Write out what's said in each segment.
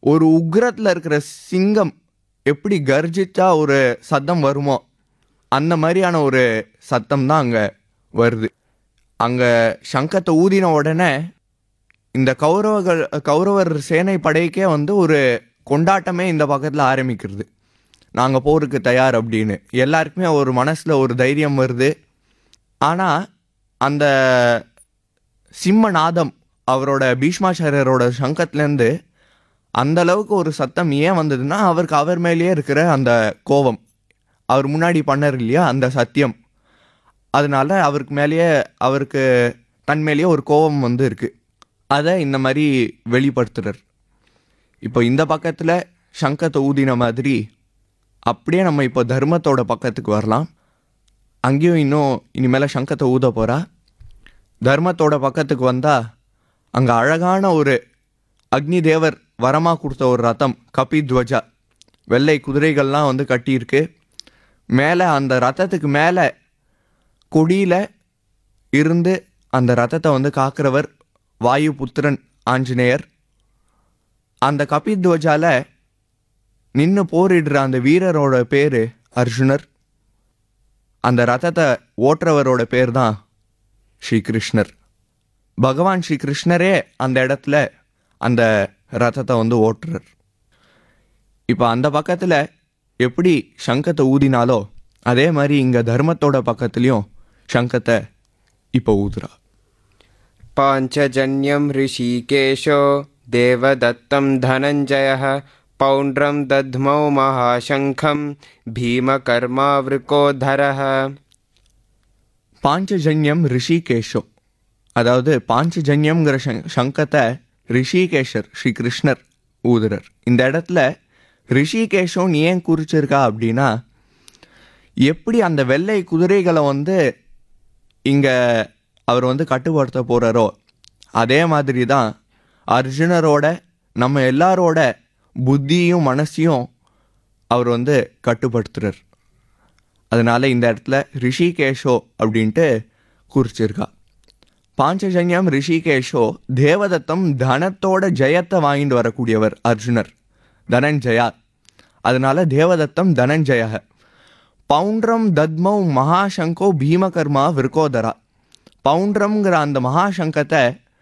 ஒரு உக்ரத்தில் இருக்கிற சிங்கம் எப்படி கர்ஜிச்சா ஒரு சத்தம் வருமோ அந்த மாதிரியான ஒரு சத்தம் தான் அங்கே வருது அங்கே சங்கத்தை ஊதின உடனே இந்த கௌரவர்கள் கௌரவர் சேனை படைக்கே வந்து ஒரு கொண்டாட்டமே இந்த பக்கத்தில் ஆரம்பிக்கிறது நாங்கள் போருக்கு தயார் அப்படின்னு எல்லாருக்குமே ஒரு மனசில் ஒரு தைரியம் வருது ஆனால் அந்த சிம்மநாதம் அவரோட பீஷ்மாச்சாரியரோட சங்கத்துலேருந்து அந்த அளவுக்கு ஒரு சத்தம் ஏன் வந்ததுன்னா அவருக்கு அவர் மேலேயே இருக்கிற அந்த கோபம் அவர் முன்னாடி பண்ணார் இல்லையா அந்த சத்தியம் அதனால அவருக்கு மேலேயே அவருக்கு தன் மேலேயே ஒரு கோபம் வந்து இருக்கு அதை இந்த மாதிரி வெளிப்படுத்துறார் இப்போ இந்த பக்கத்தில் சங்கத்தை ஊதின மாதிரி அப்படியே நம்ம இப்போ தர்மத்தோட பக்கத்துக்கு வரலாம் அங்கேயும் இன்னும் இனிமேல் சங்கத்தை ஊத போகிறா தர்மத்தோட பக்கத்துக்கு வந்தால் அங்கே அழகான ஒரு அக்னி தேவர் வரமாக கொடுத்த ஒரு ரதம் கபித்வஜா வெள்ளை குதிரைகள்லாம் வந்து கட்டியிருக்கு மேலே அந்த ரதத்துக்கு மேலே கொடியில் இருந்து அந்த ரதத்தை வந்து காக்கிறவர் வாயு புத்திரன் ஆஞ்சநேயர் அந்த கபித்வஜால நின்று போரிடுற அந்த வீரரோட பேர் அர்ஜுனர் அந்த ரதத்தை ஓட்டுறவரோட பேர் தான் ஸ்ரீகிருஷ்ணர் பகவான் ஸ்ரீ கிருஷ்ணரே அந்த இடத்துல அந்த ரதத்தை வந்து ஓட்டுறார் இப்போ அந்த பக்கத்தில் எப்படி சங்கத்தை ஊதினாலோ அதே மாதிரி இங்கே தர்மத்தோட பக்கத்துலேயும் சங்கத்தை இப்போ ஊதுறா पाञ्चजन्यं ऋषिकेशो देवदत्तं धनञ्जयः पौण्ड्रं दध्मौ महाशङ्खं भीमकर्मावृकोधरः பாஞ்சஜன்யம் ரிஷிகேஷோ அதாவது பாஞ்சஜன்யம்ங்கிற சங் சங்கத்தை ரிஷிகேஷர் ஸ்ரீ கிருஷ்ணர் ஊதுறர் இந்த இடத்துல ரிஷிகேஷோன்னு ஏன் குறிச்சிருக்கா அப்படின்னா எப்படி அந்த வெள்ளை குதிரைகளை வந்து இங்கே அவர் வந்து கட்டுப்படுத்த போகிறாரோ அதே மாதிரி தான் அர்ஜுனரோட நம்ம எல்லாரோட புத்தியும் மனசையும் அவர் வந்து கட்டுப்படுத்துறார் அதனால இந்த இடத்துல ரிஷிகேஷோ அப்படின்ட்டு குறிச்சிருக்கா பாஞ்சஜன்யம் ரிஷிகேஷோ தேவதத்தம் தனத்தோட ஜெயத்தை வாங்கிட்டு வரக்கூடியவர் அர்ஜுனர் தனஞ்சயா அதனால தேவதத்தம் தனஞ்சய பவுண்ட்ரம் தத்மௌ மகாசங்கோ பீமகர்மா விருக்கோதரா பவுண்ட்ரம்ங்கிற அந்த மகாசங்கத்தை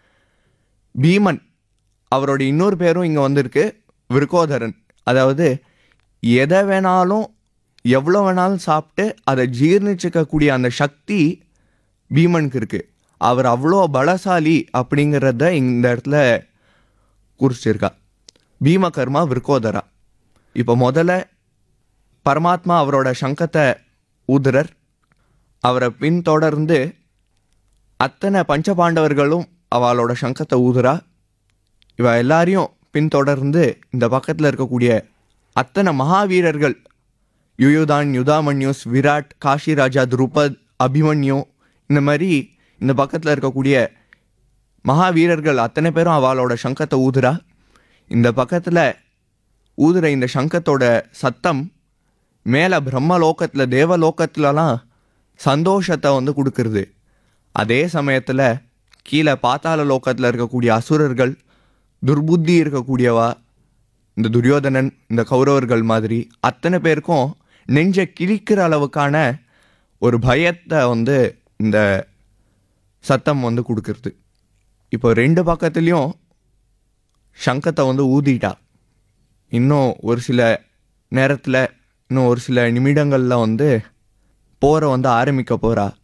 பீமன் அவரோட இன்னொரு பேரும் இங்கே வந்திருக்கு விருக்கோதரன் அதாவது எதை வேணாலும் எவ்வளோ வேணாலும் சாப்பிட்டு அதை ஜீர்ணிச்சுக்கக்கூடிய அந்த சக்தி பீமனுக்கு இருக்குது அவர் அவ்வளோ பலசாலி அப்படிங்கிறத இந்த இடத்துல குறிச்சிருக்கா பீமகர்மா விருக்கோதரா இப்போ முதல்ல பரமாத்மா அவரோட சங்கத்தை ஊதுறர் அவரை பின்தொடர்ந்து அத்தனை பஞ்சபாண்டவர்களும் அவளோட சங்கத்தை ஊதுறா இவ எல்லாரையும் பின்தொடர்ந்து இந்த பக்கத்தில் இருக்கக்கூடிய அத்தனை மகாவீரர்கள் யுயுதான் யுதாமன்யூஸ் விராட் காஷிராஜா துருபத் அபிமன்யு இந்த மாதிரி இந்த பக்கத்தில் இருக்கக்கூடிய மகாவீரர்கள் அத்தனை பேரும் அவளோட சங்கத்தை ஊதுறா இந்த பக்கத்தில் ஊதுற இந்த சங்கத்தோட சத்தம் மேலே பிரம்மலோகத்தில் தேவலோகத்துலலாம் சந்தோஷத்தை வந்து கொடுக்கறது அதே சமயத்தில் கீழே பாத்தாள லோகத்தில் இருக்கக்கூடிய அசுரர்கள் துர்புத்தி இருக்கக்கூடியவா இந்த துரியோதனன் இந்த கௌரவர்கள் மாதிரி அத்தனை பேருக்கும் நெஞ்ச கிழிக்கிற அளவுக்கான ஒரு பயத்தை வந்து இந்த சத்தம் வந்து கொடுக்கறது இப்போ ரெண்டு பக்கத்துலேயும் சங்கத்தை வந்து ஊதிட்டா இன்னும் ஒரு சில நேரத்தில் இன்னும் ஒரு சில நிமிடங்களில் வந்து போரை வந்து ஆரம்பிக்க போகிறா